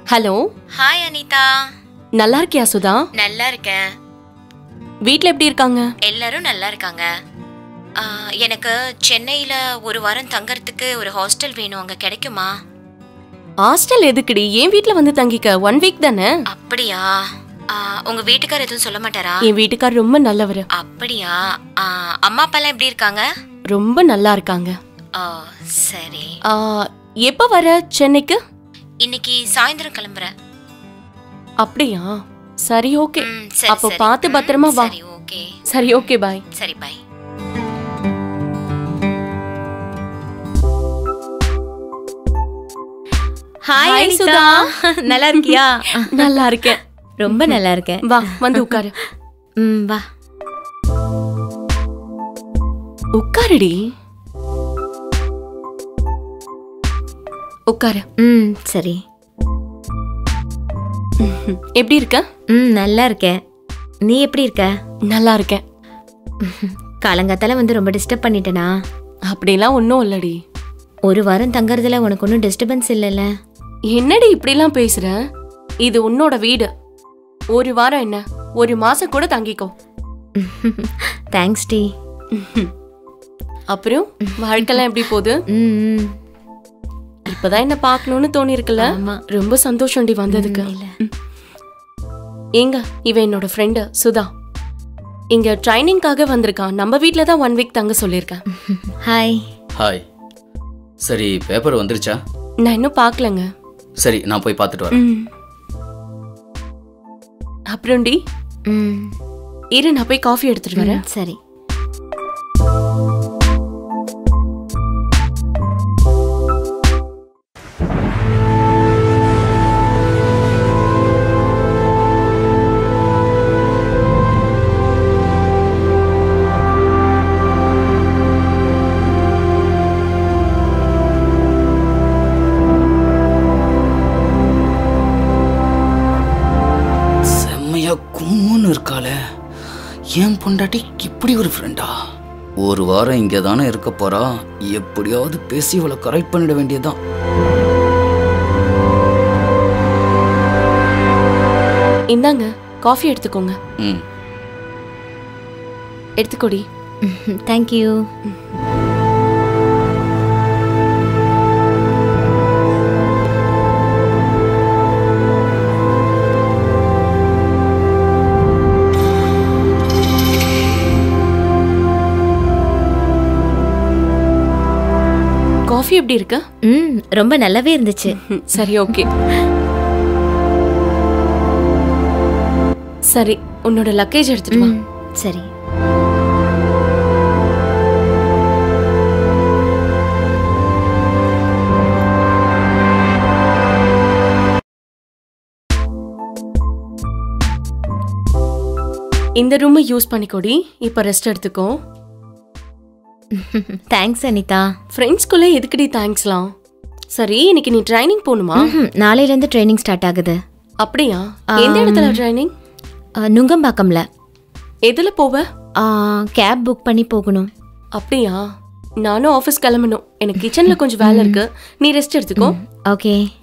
Hello hi Anitha நல்லா இருக்கியா சுதா நல்லா இருக்கேன் வீட்ல எப்படி இருக்காங்க எல்லாரும் நல்லா இருக்காங்க ஆ, எனக்கு சென்னையில ஒரு வாரம் தங்கறதுக்கு ஒரு ஹாஸ்டல் வேணும் அங்க கிடைக்குமா ஹாஸ்டல் எதுக்குடி என் வீட்ல வந்து தங்கிக்க ஒன் வீக் தானே அப்படியா ஆ, உங்க வீட்டுக்கார் எதுவும் சொல்ல மாட்டாரா என் வீட்டுக்கார் ரொம்ப நல்லவர் அப்படியா ஆ, அம்மா அப்பாலாம் எப்படி இருக்காங்க ரொம்ப நல்லா இருக்காங்க ஓ சரி ஆ, எப்ப வர சென்னைக்கு இன்னைக்கு சாயந்தரம் கிளம்புறேன் அப்படியா சரி ஓகே ம், சரி, அப்போ சரி. பார்த்து ம், பத்திரமா வா சரி ஓகே சரி ஓகே பாய் சரி bye Hi, hi Sudha. Sudha நல்லா இருக்கியா நல்லா இருக்கேன் ரொம்ப நல்லா இருக்கேன் வா வந்து உட்காரு ம் வா உட்காருடி உட்காரு ம் சரி ம்ஹும். எப்படி இருக்க ம் நல்லா இருக்கேன் நீ எப்படி இருக்க நல்லா இருக்கேன் காலங்காத்தால வந்து ரொம்ப டிஸ்டர்ப் பண்ணிட்டேனா அப்படிலாம் ஒன்றும் இல்லடி ஒரு வாரம் தங்கறதுல உனக்கு ஒன்றும் டிஸ்டர்பன்ஸ் இல்லைல்ல என்னடி இப்படிலாம் பேசுற இது உன்னோட வீடு ஒரு வாரம் என்ன ஒரு மாசம் கூட தங்கிக்கோ தேங்க்ஸ் டி ம்ஹும். அப்புறம் வாழ்க்கைலாம் எப்படி போகுது ம் ம். இப்பதான் என்ன பார்க்கணும்னு தோணி இருக்குல்ல ஆமா. ரொம்ப சந்தோஷம்டி வந்ததுக்கு ம், இல்ல. ம். ஏங்க இவ என்னோட ஃப்ரெண்டு சுதா இங்க ட்ரைனிங்காக வந்திருக்கான் நம்ம வீட்ல தான் ஒன் வீக் தங்க சொல்லியிருக்கேன் ஹாய் ஹாய் சரி பேப்பர் வந்துருச்சா நான் இன்னும் பார்க்கலங்க சரி நான் போய் பார்த்துட்டு வரேன் ம். அப்புறம்டி ம் இரு நான் போய் காஃபி எடுத்துட்டு வரேன் ம், சரி செம்மையா கும்முன்னு இருக்காளே ஏன் பொண்டாட்டி இப்படி ஒரு ஃப்ரெண்டா ஒரு வாரம் இங்கே தானே இருக்க போறா எப்படியாவது பேசி இவளை கரெக்ட் பண்ணிட வேண்டியதுதான் இந்தாங்க காஃபி எடுத்துக்கோங்க ம் எடுத்துக்கோடி தேங்க்யூ காஃபி எப்படி இருக்கு ம் ரொம்ப நல்லாவே இருந்துச்சு ம், சரி ஓகே சரி உன்னோட லக்கேஜ் எடுத்துட்டு வா ம், சரி இந்த ரூமை யூஸ் பண்ணிக்கோடி இப்போ ரெஸ்ட் எடுத்துக்கோ தேங்க்ஸ் அனிதா ஃப்ரெண்ட்ஸ்குள்ள எதுக்குடி தேங்க்ஸ்லாம் சரி இன்னைக்கு நீ ட்ரைனிங் போகணுமா ம்ஹும், நாளையிலேருந்து ட்ரைனிங் ஸ்டார்ட் ஆகுது அப்படியா எந்த இடத்துல ட்ரைனிங் ஆ, நுங்கம்பாக்கம்ல எதுல போவ கேப் புக் பண்ணி போகணும் அப்படியா நானும் ஆஃபீஸ் கிளம்பணும் எனக்கு கிச்சன்ல கொஞ்சம் வேலை இருக்கு நீ ரெஸ்ட் எடுத்துக்கோ ஓகே